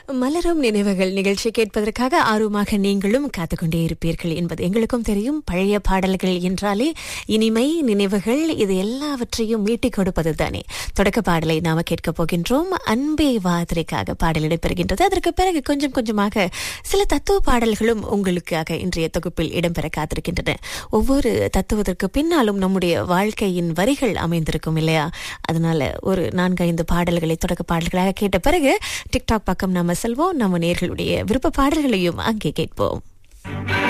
மலரும் நினைவுகள் நிகழ்ச்சி கேட்பதற்காக ஆர்வமாக நீங்களும் காத்துக்கொண்டே இருப்பீர்கள் என்பது எங்களுக்கும் தெரியும் பழைய பாடல்கள் என்றாலே இனிமை நினைவுகள் இது எல்லாவற்றையும் மீட்டிக் கொடுப்பது தானே தொடக்க பாடலை நாம கேட்கப் போகின்றோம் அன்பே வாதிரைக்காக பாடல் இடம்பெறுகின்றது அதற்கு பிறகு கொஞ்சம் கொஞ்சமாக சில தத்துவ பாடல்களும் உங்களுக்காக இன்றைய தொகுப்பில் இடம்பெற காத்திருக்கின்றன ஒவ்வொரு தத்துவத்திற்கு பின்னாலும் நம்முடைய வாழ்க்கையின் வரிகள் அமைந்திருக்கும் இல்லையா அதனால ஒரு நான்கு ஐந்து பாடல்களை தொடக்க பாடல்களாக கேட்ட பிறகு டிக்டாக் பக்கம் நாம செல்வோம் நம்ம நேர்களுடைய விருப்ப பாடல்களையும் அங்கே கேட்போம்